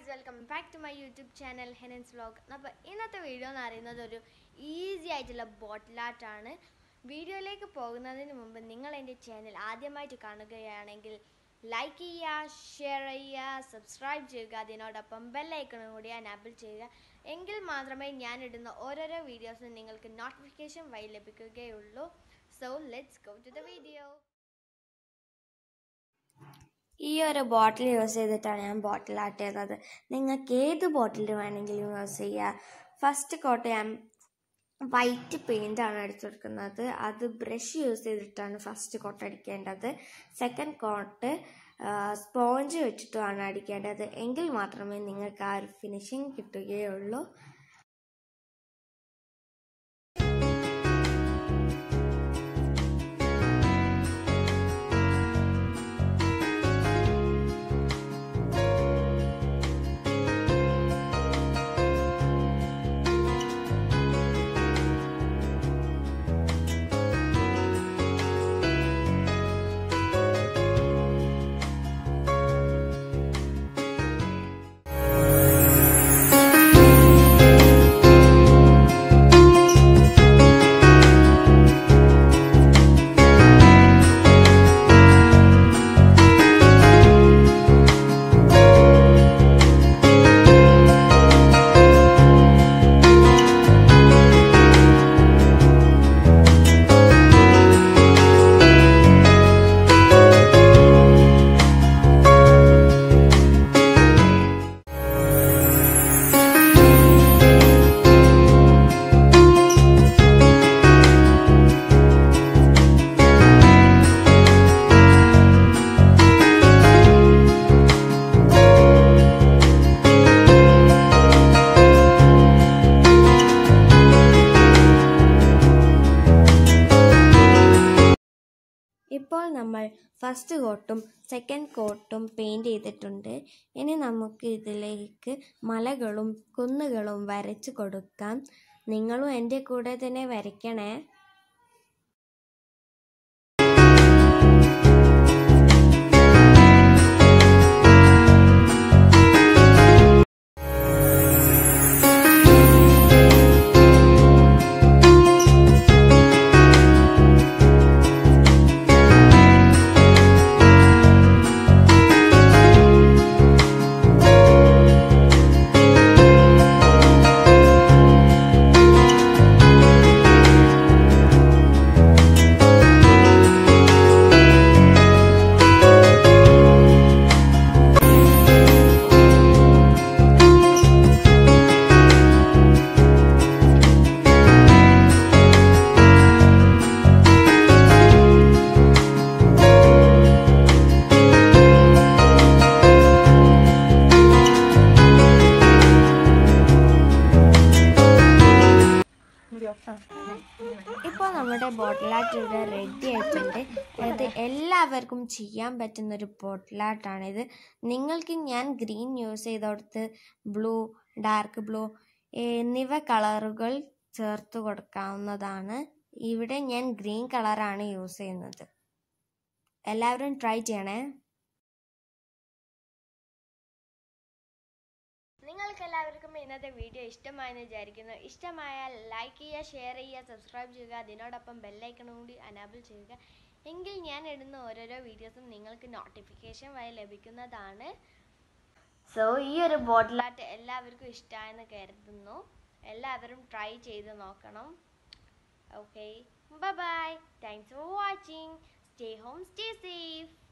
welcome back to my YouTube channel ഹെനൻസ് vlog അപ്പോൾ ഇന്നത്തെ വീഡിയോ എന്ന് പറയുന്നത് ഒരു ഈസി ആയിട്ടുള്ള ബോട്ടിലാട്ടാണ് വീഡിയോയിലേക്ക് പോകുന്നതിന് മുമ്പ് നിങ്ങൾ എൻ്റെ ചാനൽ ആദ്യമായിട്ട് കാണുകയാണെങ്കിൽ ലൈക്ക് ചെയ്യുക ഷെയർ ചെയ്യുക സബ്സ്ക്രൈബ് ചെയ്യുക അതിനോടൊപ്പം ബെല്ലൈക്കണും കൂടി അനാബിൾ ചെയ്യുക എങ്കിൽ മാത്രമേ ഞാൻ ഇടുന്ന ഓരോരോ വീഡിയോസും നിങ്ങൾക്ക് നോട്ടിഫിക്കേഷൻ വഴി ലഭിക്കുകയുള്ളൂ so let's go to the video ഈ ഒരു ബോട്ടിൽ യൂസ് ചെയ്തിട്ടാണ് ഞാൻ ബോട്ടിൽ ആർട്ട് ചെയ്തത് നിങ്ങൾക്ക് ഏത് ബോട്ടിൽ വേണമെങ്കിലും യൂസ് ചെയ്യുക ഫസ്റ്റ് കോട്ട് ഞാൻ വൈറ്റ് പെയിൻ്റ് ആണ് അടിച്ചെടുക്കുന്നത് അത് ബ്രഷ് യൂസ് ചെയ്തിട്ടാണ് ഫസ്റ്റ് കോട്ട് അടിക്കേണ്ടത് സെക്കൻഡ് കോട്ട് സ്പോഞ്ച് വെച്ചിട്ടുമാണ് അടിക്കേണ്ടത് എങ്കിൽ മാത്രമേ നിങ്ങൾക്ക് ആ ഒരു ഫിനിഷിങ് കിട്ടുകയുള്ളൂ ഇപ്പോൾ നമ്മൾ ഫസ്റ്റ് കോട്ടും സെക്കൻഡ് കോട്ടും പെയിൻറ് ചെയ്തിട്ടുണ്ട് ഇനി നമുക്ക് ഇതിലേക്ക് മലകളും കുന്നുകളും വരച്ചു കൊടുക്കാം നിങ്ങളും എൻ്റെ കൂടെ തന്നെ വരയ്ക്കണേ ഇപ്പോൾ നമ്മുടെ ബോട്ടിലാട്ട് ഇവിടെ റെഡി ആയിട്ടുണ്ട് ഇത് എല്ലാവർക്കും ചെയ്യാൻ പറ്റുന്ന ഒരു ബോട്ടിലാട്ടാണിത് നിങ്ങൾക്ക് ഞാൻ ഗ്രീൻ യൂസ് ചെയ്തെടുത്ത് ബ്ലൂ ഡാർക്ക് ബ്ലൂ എന്നിവ കളറുകൾ ചേർത്ത് കൊടുക്കാവുന്നതാണ് ഇവിടെ ഞാൻ ഗ്രീൻ കളറാണ് യൂസ് ചെയ്യുന്നത് എല്ലാവരും ട്രൈ ചെയ്യണേ നിങ്ങൾക്ക് എല്ലാവർക്കും ഇന്നത്തെ വീഡിയോ ഇഷ്ടമായെന്ന് വിചാരിക്കുന്നു ഇഷ്ടമായാൽ ലൈക്ക് ചെയ്യുക ഷെയർ ചെയ്യുക സബ്സ്ക്രൈബ് ചെയ്യുക അതിനോടൊപ്പം ബെല്ലൈക്കണും കൂടി അനാബിൾ ചെയ്യുക എങ്കിൽ ഞാൻ ഇടുന്ന ഓരോരോ വീഡിയോസും നിങ്ങൾക്ക് നോട്ടിഫിക്കേഷൻ വഴി ലഭിക്കുന്നതാണ് സോ ഈ ഒരു ബോട്ടിലാട്ട് എല്ലാവർക്കും ഇഷ്ടമായെന്ന് കരുതുന്നു എല്ലാവരും ട്രൈ ചെയ്ത് നോക്കണം okay bye bye thanks for watching stay home stay safe